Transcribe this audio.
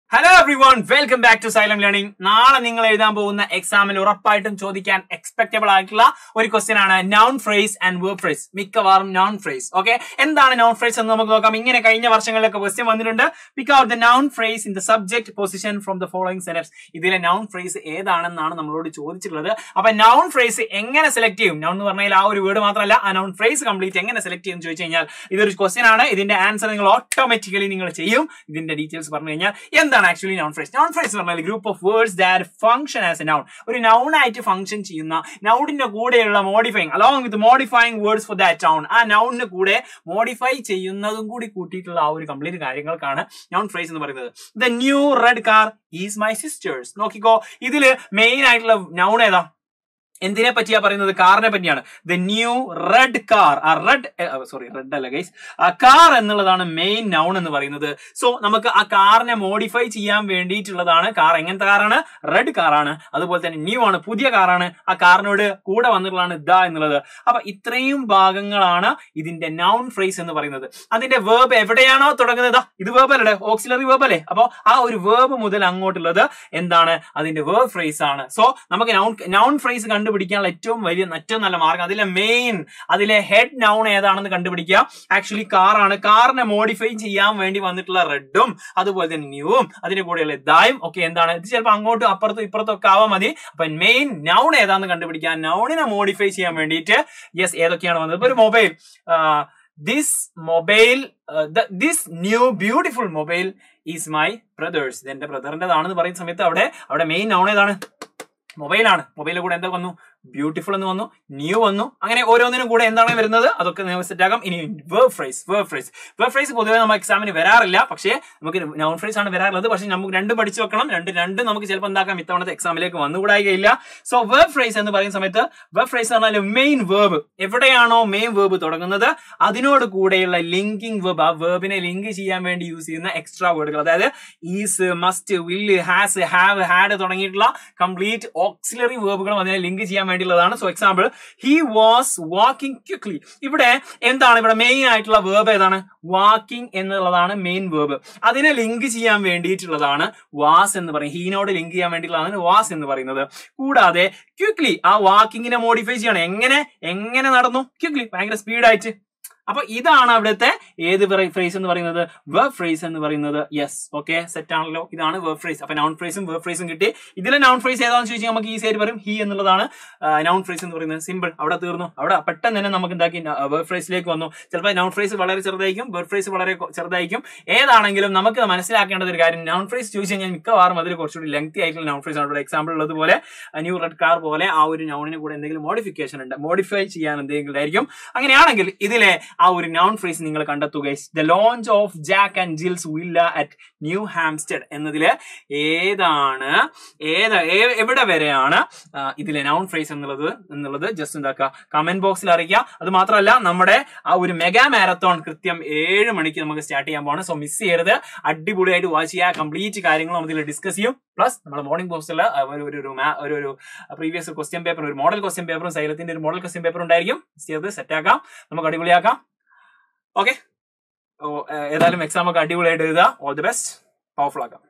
hello everyone welcome back to Xylem learning നാളെ നിങ്ങൾ എഴുതാൻ പോകുന്ന എക്സാമിൽ ഉറപ്പായിട്ടും ചോദിക്കാൻ എക്സ്പെക്ടബിൾ ആയിട്ടുള്ള ഒരു ക്വസ്റ്റ്യൻ ആണ് noun phrase and verb phrase മിക്കവാറും നൗൺ ഫ്രേസ് ഓക്കെ എന്താണ് നൗൺ ഫ്രേസ് എന്ന് നമുക്ക് നോക്കാം ഇങ്ങനെ കഴിഞ്ഞ വർഷങ്ങളിലൊക്കെ ക്വസ്റ്റ്യൻ വന്നിട്ടുണ്ട് pick out the noun phrase in the subject position from the following selects ഇതിലെ നൗൺ ഫ്രേസ് ഏതാണെന്നാണ് നമ്മളോട് ചോദിച്ചിട്ടുള്ളത് അപ്പൊ നൗൺ ഫ്രേസ് എങ്ങനെ സെലക്ട് ചെയ്യും നൗൺ എന്ന് പറഞ്ഞാൽ ആ ഒരു വേർഡ് മാത്രമല്ല ആ നൗൺ ഫ്രേസ് കംപ്ലീറ്റ് എങ്ങനെ സെലക്ട് ചെയ്യും ചോദിച്ചു കഴിഞ്ഞാൽ ഇതൊരു ക്വസ്റ്റ്യൻ ആണ് ഇതിന്റെ ആൻസർ നിങ്ങൾ ഓട്ടോമാറ്റിക്കലി നിങ്ങൾ ചെയ്യും ഇതിന്റെ ഡീറ്റെയിൽസ് പറഞ്ഞു കഴിഞ്ഞാൽ എന്താണ് actually noun phrase noun phrase എന്ന് പറഞ്ഞാൽ group of words that function as a noun ഒരു നൗൺ ആയിട്ട് ഫംഗ്ഷൻ ചെയ്യുന്ന നൗണിന്റെ കൂടെയുള്ള modifying along with modifying words for that noun ആ നൗണിന് കൂടെ മോഡിഫൈ ചെയ്യുന്നതും കൂടി കൂട്ടിയിട്ടുള്ള ആ ഒരു കംപ്ലീറ്റ് കാര്യങ്ങൾക്കാണ് നൗൺ ഫ്രേസ് എന്ന് പറയുന്നത് the new red car is my sister's നോക്കിക്കോ ഇതില് മെയിൻ ആയിട്ടുള്ള നൗൺ ഏതാ എന്തിനെ പറ്റിയാ പറയുന്നത് കാറിനെ പറ്റിയാണ് ദ ന്യൂ റെഡ് കാർ ആ റെഡ് സോറി റെഡ് അല്ല ഗൈസ് ആ കാർ എന്നുള്ളതാണ് മെയിൻ നൗൺ എന്ന് പറയുന്നത് സോ നമുക്ക് ആ കാറിനെ മോഡിഫൈ ചെയ്യാൻ വേണ്ടിയിട്ടുള്ളതാണ് കാർ എങ്ങനത്തെ കാറാണ് റെഡ് കാറാണ് അതുപോലെ തന്നെ ന്യൂ ആണ് പുതിയ കാറാണ് ആ കാറിനോട് കൂടെ വന്നിട്ടുള്ളതാണ് ദ എന്നുള്ളത് അപ്പൊ ഇത്രയും ഭാഗങ്ങളാണ് ഇതിന്റെ നൗൺ ഫ്രേസ് എന്ന് പറയുന്നത് അതിന്റെ വേർബ് എവിടെയാണോ തുടങ്ങുന്നത് ഇത് വേർബ് അല്ലേ ഓക്സിലറി വേർബ് അല്ലേ അപ്പൊ ആ ഒരു വേർബ് മുതൽ അങ്ങോട്ടുള്ളത് എന്താണ് അതിന്റെ വേർബ് ഫ്രേസ് ആണ് സോ നമുക്ക് നൗൺ നൗൺ ഫ്രേസ് കണ്ടുപിടിക്കാനുള്ള ഏറ്റവും വലിയ ഏറ്റവും നല്ല മാർഗം അതിലെ മെയിൻ അതിലെ ഹെഡ് നൗൺ ഏതാണെന്ന് കണ്ടുപിടിക്കുക ആക്ച്വലി കാറാണ് കാറിനെ മോഡിഫൈ ചെയ്യാൻ വേണ്ടി വന്നിട്ടുള്ള റെഡും അതുപോലെ തന്നെ ന്യൂവും അതിന്റെ കൂടെയുള്ള ദായും ഒക്കെ എന്താണ് ഇത് ചിലപ്പോൾ അങ്ങോട്ടും അപ്പുറത്തും ഇപ്പുറത്തും ഒക്കെ ആവാൻ മതി അപ്പൊ മെയിൻ നൗൺ ഏതാണെന്ന് കണ്ടുപിടിക്കാൻ നൗണിനെ മോഡിഫൈ ചെയ്യാൻ വേണ്ടിയിട്ട് യെസ് ഏതൊക്കെയാണ് വന്നത് ഇപ്പൊ ഒരു mobile this mobile this new beautiful mobile is my brother's ഇത് എന്റെ ബ്രദറിന്റെതാണെന്ന് പറയുന്ന സമയത്ത് അവിടെ അവിടെ മെയിൻ നൗൺ ഏതാണ് മൊബൈലാണ് മൊബൈലിൽ കൂടെ എന്താ വന്നു ബ്യൂട്ടിഫുൾ എന്ന് വന്നു ന്യൂ വന്നു അങ്ങനെ ഓരോന്നിനും കൂടെ എന്താണ് വരുന്നത് അതൊക്കെ നിങ്ങൾ സെറ്റ് ആകാം ഇനി verb phrase verb phrase verb phrase പൊതുവെ നമ്മൾ എക്സാമിന് വരാറില്ല പക്ഷേ നമുക്ക് നൗൺ ഫ്രേസ് ആണ് വരാറുള്ളത് പക്ഷേ നമുക്ക് രണ്ടും പഠിച്ചു വെക്കണം രണ്ട് രണ്ടും നമുക്ക് ചിലപ്പോൾ എന്താക്കാം ഇത്തവണത്തെ എക്സാമിലേക്ക് വന്നുകൂടായികയില്ല സോ വേർബ് ഫ്രേസ് എന്ന് പറയുന്ന സമയത്ത് വേർബ് ഫ്രേസ് എന്ന് പറഞ്ഞാൽ മെയിൻ വേർബ് എവിടെയാണോ മെയിൻ വേർബ് തുടങ്ങുന്നത് അതിനോട് കൂടെയുള്ള ലിങ്കിങ് വേർബ് ആ വേർബിനെ ലിങ്ക് ചെയ്യാൻ വേണ്ടി യൂസ് ചെയ്യുന്ന എക്സ്ട്രാ വേർഡുകൾ അതായത് is must will has have had തുടങ്ങിയിട്ടുള്ള കംപ്ലീറ്റ് ഓക്സിലറി വേർബുകളും അതിനെ ലിങ്ക് ചെയ്യാൻ വേണ്ടിയുള്ളതാണ് so example he was walking quickly ഇവിടെ എന്താണ് ഇവിടെ മെയിൻ ആയിട്ടുള്ള വേർബ് ഏതാണ് വാക്കിംഗ് എന്നുള്ളതാണ് മെയിൻ വേർബ് അതിനെ ലിങ്ക് ചെയ്യാൻ വേണ്ടിയിട്ടുള്ളതാണ് വാസ് എന്ന് പറയും ഹീനോട് ലിങ്ക് ചെയ്യാൻ വേണ്ടിയിട്ടുള്ളതാണ് വാസ് എന്ന് പറയുന്നത് കൂടാതെ ക്വിക്ലി ആ വാക്കിങ്ങിനെ മോഡിഫൈ ചെയ്യണം എങ്ങനെ എങ്ങനെ നടന്നു ക്വിക്ലി ഭയങ്കര സ്പീഡായിട്ട് അപ്പൊ ഇതാണ് അവിടുത്തെ ഏത് ഫ്രേസ് എന്ന് പറയുന്നത് വെബ് ഫ്രേസ് എന്ന് പറയുന്നത് യെസ് ഓക്കെ സെറ്റ് ആണല്ലോ ഇതാണ് വെബ് ഫ്രേസ് അപ്പൊ നൗൺ ഫ്രേസും വെബ് ഫ്രേസും കിട്ടി ഇതിലെ നൗൺ ഫ്രേസ് ഏതാണെന്ന് ചോദിച്ചാൽ നമുക്ക് ഈസി ആയിട്ട് പറയും ഹി എന്നുള്ളതാണ് നൗൺ ഫ്രേസ് എന്ന് പറയുന്നത് സിമ്പിൾ അവിടെ തീർന്നു അവിടെ പെട്ടെന്ന് തന്നെ നമുക്ക് എന്താക്കി വെബ് ഫ്രേസിലേക്ക് വന്നു ചിലപ്പോൾ നൗൺ ഫ്രേസ് വളരെ ചെറുതായിരിക്കും വെബ് ഫ്രേസ് വളരെ ചെറുതായിരിക്കും ഏതാണെങ്കിലും നമുക്ക് മനസ്സിലാക്കേണ്ട ഒരു കാര്യം നൗൺ ഫ്രേസ് ചോദിച്ചു കഴിഞ്ഞാൽ മിക്കവാറും അതിൽ കുറച്ചുകൂടി ലെങ്തി ആയിട്ടുള്ള നൗൺ ഫ്രേസ് ആണ് ഇവിടെ എക്സാമ്പിൾ ഉള്ളതുപോലെ ന്യൂ റെഡ് കാർ പോലെ ആ ഒരു നൗണിന് കൂടെ എന്തെങ്കിലും മോഡിഫിക്കേഷൻ ഉണ്ട് മോഡിഫൈ ചെയ്യാൻ എന്തെങ്കിലും ആയിരിക്കും അങ്ങനെയാണെങ്കിൽ ഇതിലെ ആ ഒരു നൗൺ ഫ്രേസ് നിങ്ങൾ കണ്ടെത്തുക the lounge of Jack and Jill's villa at New Hampstead എന്നതില് ഏതാണ് ഏത് എവിടെ വരെയാണ് ഇതിലെ നൗൺ ഫ്രേസ് എന്നുള്ളത് എന്നുള്ളത് ജസ്റ്റ് എന്താക്കുക കമന്റ് ബോക്സിൽ അറിയിക്കുക അത് മാത്രമല്ല നമ്മുടെ ആ ഒരു മെഗാ മാരത്തോൺ കൃത്യം ഏഴ് മണിക്ക് നമുക്ക് സ്റ്റാർട്ട് ചെയ്യാൻ പോകണം സോ മിസ് ചെയ്യരുത് അടിപൊളിയായിട്ട് വാച്ച് ചെയ്യുക കംപ്ലീറ്റ് കാര്യങ്ങളും ഇതിൽ ഡിസ്കസ് ചെയ്യും പ്ലസ് നമ്മുടെ മോർണിംഗ് പോസ്റ്റിൽ ഒരു ഒരു ഒരു ഒരു പ്രീവിയസ് ക്വസ്റ്റ്യൻ പേപ്പർ ഒരു മോഡൽ ക്വസ്റ്റ്യൻ പേപ്പറും സൈലത്തിന്റെ ഒരു മോഡൽ ക്വസ്റ്റ്യൻ പേപ്പർ ഉണ്ടായിരിക്കും മിസ് ചെയ്ത് സെറ്റ് ആക്കാം നമുക്ക് അടിപൊളിയാക്കാം ഓക്കെ ഏതായാലും എക്സാം ഒക്കെ അടിപൊളിയായിട്ട് എഴുതുക ഓൾ ദി ബെസ്റ്റ് പവർഫുൾ ആക്കാം